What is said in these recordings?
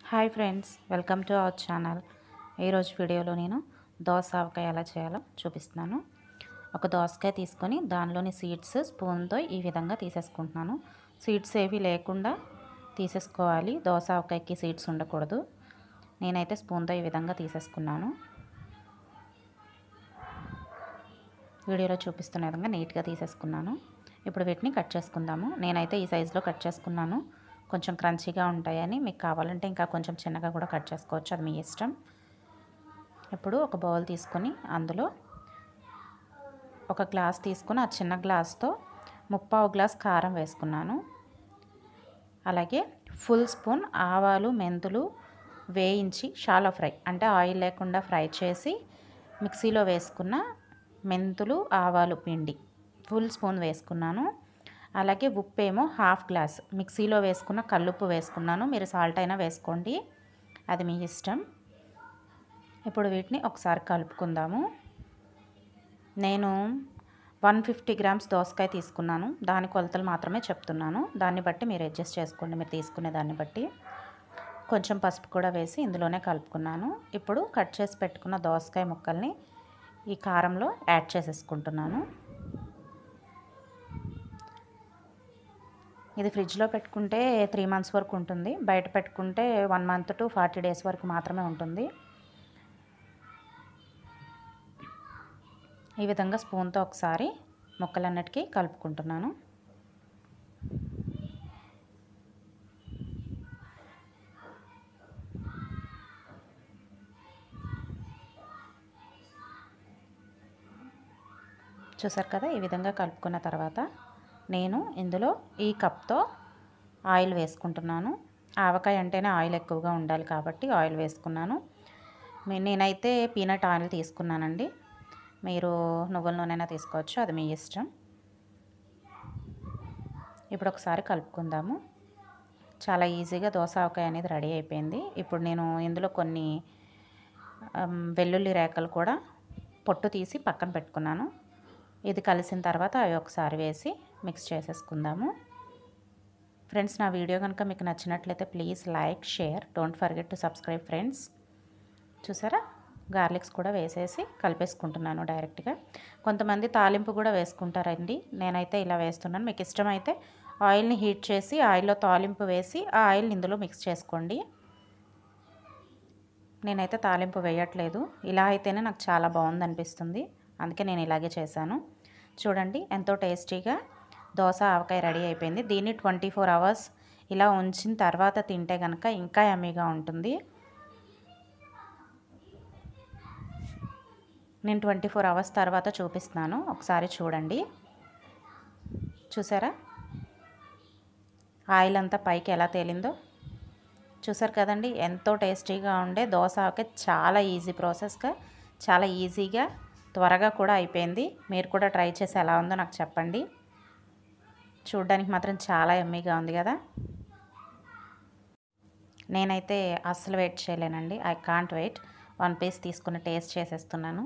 hi friends welcome to our channel ఈరోజు వీడియోలో నేను దోస ఆవకాయ ఎలా చేయాలో చూపిస్తున్నాను ఒక దోసకాయ తీసుకొని దానిలోని సీడ్స్ స్పూన్తో ఈ విధంగా తీసేసుకుంటున్నాను సీడ్స్ ఏవి లేకుండా తీసేసుకోవాలి దోస ఆవకాయకి సీడ్స్ ఉండకూడదు నేనైతే స్పూన్తో ఈ విధంగా తీసేసుకున్నాను వీడియోలో చూపిస్తున్న విధంగా నీట్గా తీసేసుకున్నాను ఇప్పుడు వీటిని కట్ చేసుకుందాము నేనైతే ఈ సైజులో కట్ చేసుకున్నాను కొంచెం క్రంచీగా ఉంటాయని మీకు కావాలంటే ఇంకా కొంచెం చిన్నగా కూడా కట్ చేసుకోవచ్చు అది మీ ఇష్టం ఇప్పుడు ఒక బౌల్ తీసుకొని అందులో ఒక గ్లాస్ తీసుకొని ఆ చిన్న గ్లాస్తో ముప్పావు గ్లాస్ కారం వేసుకున్నాను అలాగే ఫుల్ స్పూన్ ఆవాలు మెంతులు వేయించి షాలో ఫ్రై అంటే ఆయిల్ లేకుండా ఫ్రై చేసి మిక్సీలో వేసుకున్న మెంతులు ఆవాలు పిండి ఫుల్ స్పూన్ వేసుకున్నాను అలాగే ఉప్పు ఏమో హాఫ్ గ్లాస్ మిక్సీలో వేసుకున్న కల్లుప్పు వేసుకున్నాను మీరు సాల్ట్ అయినా వేసుకోండి అది మీ ఇష్టం ఇప్పుడు వీటిని ఒకసారి కలుపుకుందాము నేను వన్ ఫిఫ్టీ గ్రామ్స్ దోసకాయ తీసుకున్నాను దాని కొలతలు మాత్రమే చెప్తున్నాను దాన్ని బట్టి మీరు అడ్జస్ట్ చేసుకోండి మీరు తీసుకునే దాన్ని బట్టి కొంచెం పసుపు కూడా వేసి ఇందులోనే కలుపుకున్నాను ఇప్పుడు కట్ చేసి పెట్టుకున్న దోసకాయ ముక్కల్ని ఈ కారంలో యాడ్ చేసేసుకుంటున్నాను ఇది ఫ్రిడ్జ్లో పెట్టుకుంటే త్రీ మంత్స్ వరకు ఉంటుంది బయట పెట్టుకుంటే one month to forty days వరకు మాత్రమే ఉంటుంది ఈ విధంగా స్పూన్తో ఒకసారి ముక్కలన్నిటికీ కలుపుకుంటున్నాను చూసారు కదా ఈ విధంగా కలుపుకున్న తర్వాత నేను ఇందులో ఈ కప్తో ఆయిల్ వేసుకుంటున్నాను ఆవకాయ అంటేనే ఆయిల్ ఎక్కువగా ఉండాలి కాబట్టి ఆయిల్ వేసుకున్నాను నేనైతే పీనట్ ఆయిల్ తీసుకున్నానండి మీరు నువ్వుల నూనెనా తీసుకోవచ్చు అది మీ ఇష్టం ఇప్పుడు ఒకసారి కలుపుకుందాము చాలా ఈజీగా దోశ ఆవకాయ అనేది రెడీ అయిపోయింది ఇప్పుడు నేను ఇందులో కొన్ని వెల్లుల్లి రేకలు కూడా పొట్టు తీసి పక్కన పెట్టుకున్నాను ఇది కలిసిన తర్వాత అవి ఒకసారి వేసి మిక్స్ చేసేసుకుందాము ఫ్రెండ్స్ నా వీడియో కనుక మీకు నచ్చినట్లయితే please like share don't forget to subscribe friends చూసారా గార్లిక్స్ కూడా వేసేసి కలిపేసుకుంటున్నాను డైరెక్ట్గా కొంతమంది తాలింపు కూడా వేసుకుంటారండి నేనైతే ఇలా వేస్తున్నాను మీకు ఇష్టమైతే ఆయిల్ని హీట్ చేసి ఆయిల్లో తాలింపు వేసి ఆ ఆయిల్ని ఇందులో మిక్స్ చేసుకోండి నేనైతే తాలింపు వేయట్లేదు ఇలా అయితేనే నాకు చాలా బాగుంది అనిపిస్తుంది అందుకే నేను ఇలాగే చేశాను చూడండి ఎంతో టేస్టీగా దోశ ఆవకాయ రెడీ అయిపోయింది దీన్ని ట్వంటీ ఫోర్ అవర్స్ ఇలా ఉంచిన తర్వాత తింటే కనుక ఇంకా యమ్మీగా ఉంటుంది నేను ట్వంటీ ఫోర్ అవర్స్ తర్వాత చూపిస్తున్నాను ఒకసారి చూడండి చూసారా ఆయిల్ అంతా పైకి ఎలా తేలిందో చూసారు కదండి ఎంతో టేస్టీగా ఉండే దోశ ఆవకాయ చాలా ఈజీ ప్రాసెస్గా చాలా ఈజీగా త్వరగా కూడా అయిపోయింది మీరు కూడా ట్రై చేసి ఎలా ఉందో నాకు చెప్పండి చూడ్డానికి మాత్రం చాలా ఎమ్మీగా ఉంది కదా నేనైతే అస్సలు వెయిట్ చేయలేనండి I can't wait one piece తీసుకుని టేస్ట్ చేసేస్తున్నాను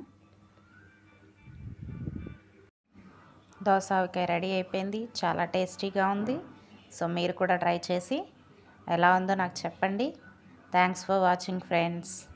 దోశ ఆవకాయ రెడీ అయిపోయింది చాలా టేస్టీగా ఉంది సో మీరు కూడా ట్రై చేసి ఎలా ఉందో నాకు చెప్పండి థ్యాంక్స్ ఫర్ వాచింగ్ ఫ్రెండ్స్